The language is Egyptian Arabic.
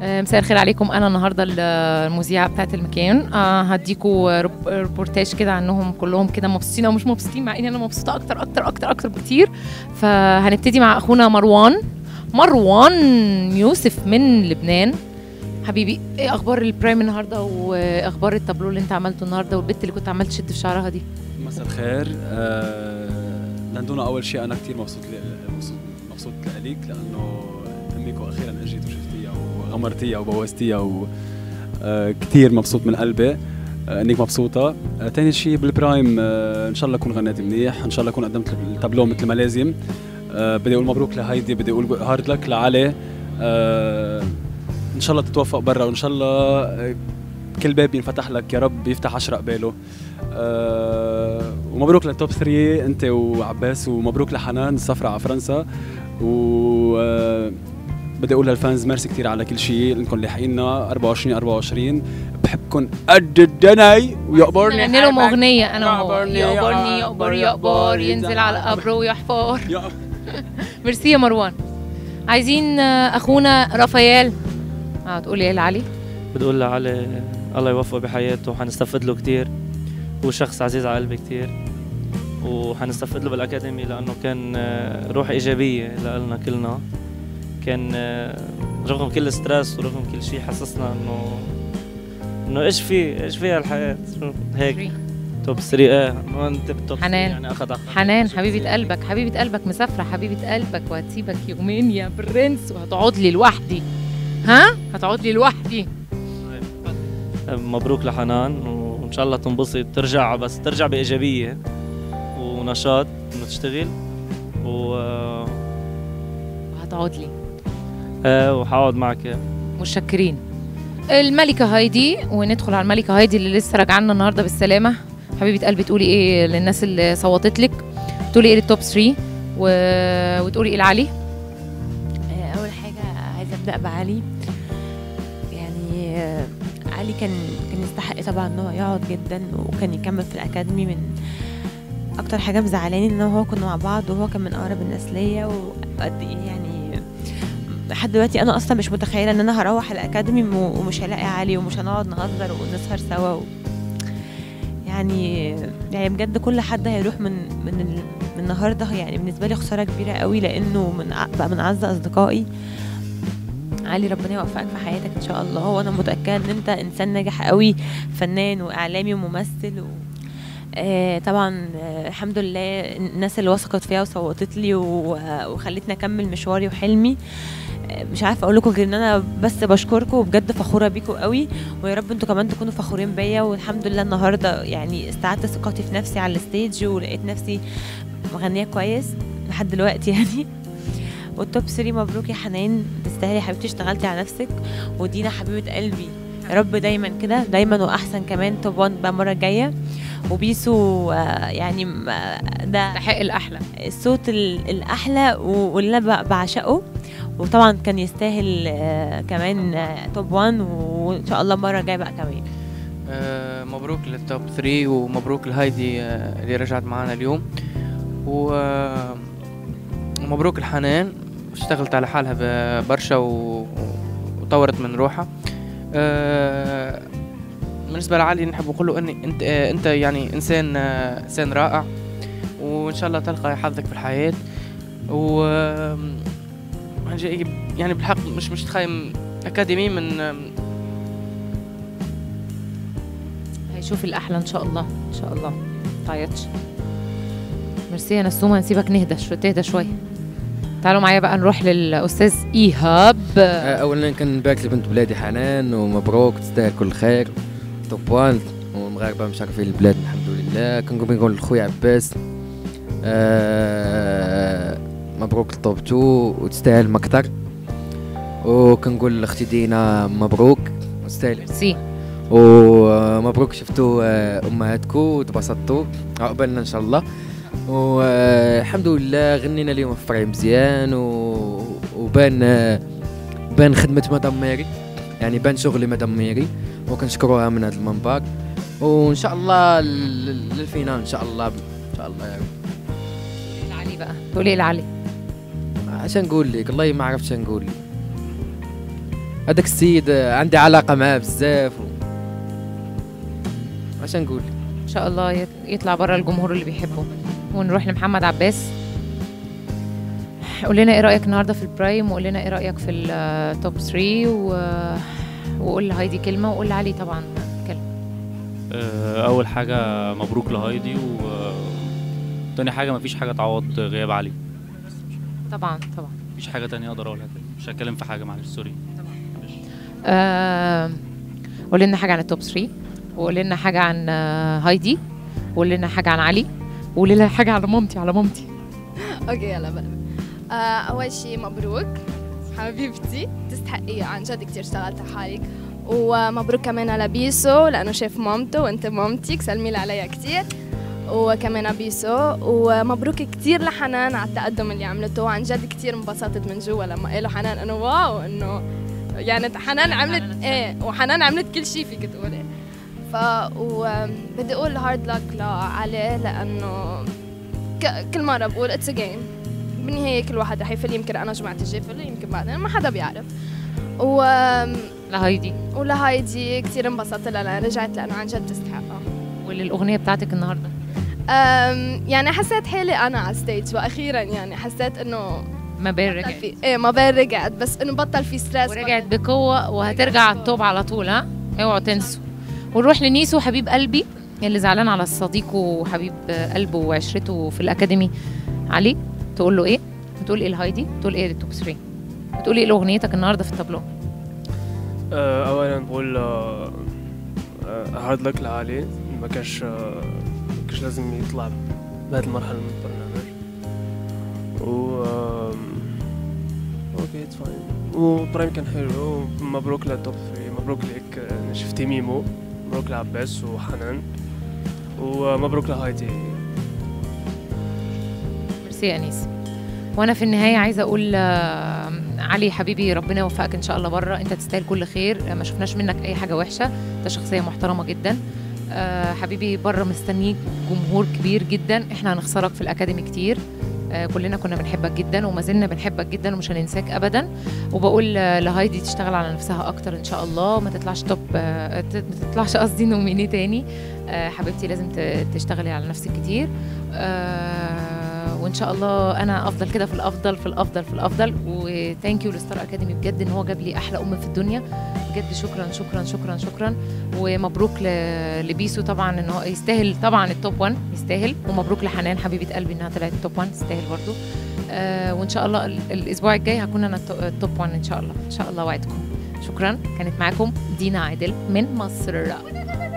آه، مساء الخير عليكم انا النهارده ال- المذيعه بتاعت المكان آه، هديكوا رب- ريبورتاج كده عنهم كلهم كده مبسوطين او مش مبسوطين مع اني انا مبسوطه اكتر اكتر اكتر اكتر بكتير فهنبتدي مع اخونا مروان مروان يوسف من لبنان حبيبي ايه اخبار البرايم النهارده واخبار التابلو اللي انت عملته النهارده والبت اللي كنت عملت تشد في شعرها دي مساء الخير آه لندونا اول شيء انا كثير مبسوط ل- مبسوط مبسوط لك لانه امك واخيرا اجيت وشفتيها وغمرتيها وبوستيها و آه كثير مبسوط من قلبي آه انك مبسوطه آه ثاني شيء بالبرايم آه ان شاء الله اكون غنيت منيح ان شاء الله اكون قدمت التابلو مثل ما لازم آه بدي اقول مبروك لهيدي بدي اقول هارد لك لعلي آه ان شاء الله تتوفق برا وان شاء الله آه، كل باب ينفتح لك يا رب يفتح عشر قباله آه ومبروك للتوب 3 انت وعباس ومبروك لحنان السفرة على فرنسا و آه، بدي اقول للفانز ميرسي كثير على كل شيء انكم لاحقينا 24 24 بحبكم قد الدني ويقبرني نغني لهم حبك. اغنيه انا وهو يقبرني، يقبرني يقبر يقبر ينزل على قبره ويحفر يا- ميرسي يا مروان عايزين آه، اخونا رافائيل اه تقول ايه لعلي بتقول لعلي الله يوفقه بحياته وحنستفد له كتير هو شخص عزيز على قلبي كتير وحنستفد له بالأكاديمي لأنه كان آه، روح إيجابية لنا كلنا كان آه، رغم كل ستريس ورغم كل شيء حسسنا إنه إنه إيش في إيش فيها الحياة شو هيك توب 3 إيه إنه أنت بالتوب 3 حنان. يعني أخذ أخذ حنان شخصية. حبيبة قلبك حبيبة قلبك مسافرة حبيبة قلبك وهتسيبك يومين يا برنس وهتقعد لي لوحدي ها هتقعد لي لوحدي مبروك لحنان وان شاء الله تنبسط ترجع بس ترجع بايجابيه ونشاط انه تشتغل و وهتقعد لي آه، وحقعد معك متشكرين الملكة هايدي وندخل على الملكة هايدي اللي لسه راجعانا النهارده بالسلامة حبيبة قلبي تقولي ايه للناس اللي صوتت لك تقولي ايه للتوب 3 و... وتقولي ايه لعلي آه، اول حاجه عايزه ابدا بعلي يعني آه، علي كان كان يستحق طبعا ان هو يقعد جدا وكان يكمل في الاكاديمي من اكتر حاجه مزعلاني ان هو كنا مع بعض وهو كان من اقرب الناس ليا وقد ايه يعني لحد دلوقتي انا اصلا مش متخيله ان انا هروح الاكاديمي م- ومش هلاقي علي ومش هنقعد نهزر ونسهر سوا و... يعني يعني بجد كل حد هيروح من من ال... من النهارده يعني بالنسبه لي خساره كبيره قوي لانه من أ- بقى من اعز اصدقائي علي ربنا يوفقك في حياتك ان شاء الله وانا متاكده ان انت انسان ناجح قوي فنان واعلامي وممثل و... آه طبعا آه الحمد لله الناس اللي وثقت فيها وصوتت لي و... وخلتني اكمل مشواري وحلمي آه مش عارفه اقول لكم غير ان انا بس بشكركم وبجد فخوره بيكم قوي ويا رب انتوا كمان تكونوا فخورين بيا والحمد لله النهارده يعني استعدت ثقتي في نفسي على الستيج ولقيت نفسي مغنيه كويس لحد دلوقتي يعني والتوب 3 مبروك يا حنان تستاهلي يا حبيبتي اشتغلتي على نفسك ودينا حبيبه قلبي يا رب دايما كده دايما واحسن كمان توب 1 بقى المره الجايه وبيسو آه، يعني م- آه، ده تحق الاحلى الصوت ال- الاحلى و- واللي انا ب- بعشقه وطبعا كان يستاهل آه، كمان آه، توب 1 وان شاء الله المره الجايه بقى كمان آه، مبروك للتوب 3 ومبروك لهايدي آه، اللي رجعت معنا اليوم و آه، ومبروك الحنان اشتغلت على حالها ب- برشا و- وطورت من روحها آه، بالنسبة لعلي نحب نقول له اني انت آه، انت يعني انسان آه، انسان رائع وان شاء الله تلقى حظك في الحياة و آه، هنجي- يعني بالحق مش مش تخيم اكاديمي من آه، هيشوف الاحلى ان شاء الله ان شاء الله تعيطش ميرسي يا نسومه نسيبك نهدى شويه تهدى شويه تعالوا معايا بقى نروح للاستاذ ايهاب آه، اولا كنبارك لبنت بلادي حنان ومبروك تستاهل كل خير توب وان والمغاربه مشرفين البلاد الحمد لله كنقول نقول لخويا عباس آه مبروك التوب تو وتستاهل مكتر وكنقول لاختي دينا مبروك وتستاهل ميرسي ومبروك شفتوا آه، امهاتكم وتبسطتوا عقبالنا ان شاء الله والحمد لله غنينا اليوم في فرعي مزيان و... وبان آه، بان خدمة مدام ميري يعني بان شغلي مدام ميري وكنشكروها من هذا المنبر وان شاء الله لل- للفينال ان شاء الله ان شاء الله يا رب لعلي بقى تقولي ايه لعلي عشان نقول لك والله ما عرفتش نقول لك هذاك السيد آه، عندي علاقه معاه بزاف و... اش نقول ان شاء الله يط- يطلع بره الجمهور اللي بيحبه ونروح لمحمد عباس قول لنا ايه رايك النهارده في البرايم وقول لنا ايه رايك في التوب 3 و... وقول لهايدي كلمه وقول لعلي طبعا كلمه آه، اول حاجه مبروك لهايدي و تاني حاجه مفيش حاجه تعوض غياب علي طبعا طبعا مفيش حاجه تانية اقدر اقولها كده مش هتكلم في حاجه معلش سوري آه، قول لنا حاجه عن التوب 3 وقول لنا حاجه عن آه، هايدي وقول لنا حاجه عن علي وقول لنا حاجه على مامتي على مامتي اوكي يلا بلا آه اول شيء مبروك حبيبتي تستحقي عن جد كثير اشتغلت على حالك ومبروك كمان لبيسو لانه شاف مامته وانت مامتك سلمي لي عليها كثير وكمان بيسو ومبروك كثير لحنان على التقدم اللي عملته عن جد كثير انبسطت من جوا لما قالوا حنان انه واو انه يعني حنان عملت ايه وحنان عملت كل شيء فيك تقولي ف وبدي اقول هارد لك لعلي لانه ك- كل مره بقول اتس جيم بالنهايه كل واحد رح يفل يمكن انا جمعت الجافل يمكن بعدين ما حدا بيعرف و لهايدي ولهايدي كثير انبسطت لها رجعت لانه عن جد تستحقها وللاغنيه بتاعتك النهارده أم، يعني حسيت حالي انا على الستيج واخيرا يعني حسيت انه ما بين بطل رجعت في ايه ما بين رجعت بس انه بطل في ستريس ورجعت بقوه وهترجع على التوب على طول ها اوعوا تنسوا ونروح لنيسو حبيب قلبي اللي زعلان على صديقه وحبيب قلبه وعشرته في الاكاديمي علي تقول له ايه بتقول ايه لهايدي بتقول ايه للتوب 3 بتقول ايه لاغنيتك النهارده في التابلو آه، اولا بقول هارد لك لعلي ما كانش آه، ما كانش لازم يطلع بهذه المرحله من البرنامج و آم، اوكي اتس فاين وبرايم كان حلو مبروك للتوب 3 مبروك لك آه، شفتي ميمو مبروك لعباس وحنان ومبروك لهايدي ميرسي يا انيس وانا في النهايه عايزه اقول آه، علي حبيبي ربنا يوفقك ان شاء الله بره انت تستاهل كل خير ما شفناش منك اي حاجه وحشه انت شخصيه محترمه جدا آه، حبيبي بره مستنيك جمهور كبير جدا احنا هنخسرك في الاكاديمي كتير آه، كلنا كنا بنحبك جدا وما زلنا بنحبك جدا ومش هننساك ابدا وبقول آه، لهايدي تشتغل على نفسها اكتر ان شاء الله ما تطلعش توب آه، ت- ما تطلعش قصدي نوميني تاني آه، حبيبتي لازم ت- تشتغلي على نفسك كتير آه، وان شاء الله انا افضل كده في الافضل في الافضل في الافضل وثانك يو لستار اكاديمي بجد ان هو جاب لي احلى ام في الدنيا بجد شكرا شكرا شكرا شكرا ومبروك ل- لبيسو طبعا ان هو يستاهل طبعا التوب 1 يستاهل ومبروك لحنان حبيبه قلبي انها طلعت التوب 1 تستاهل برضو آه وان شاء الله ال- الاسبوع الجاي هكون انا التو- التوب 1 ان شاء الله ان شاء الله وعدكم شكرا كانت معاكم دينا عادل من مصر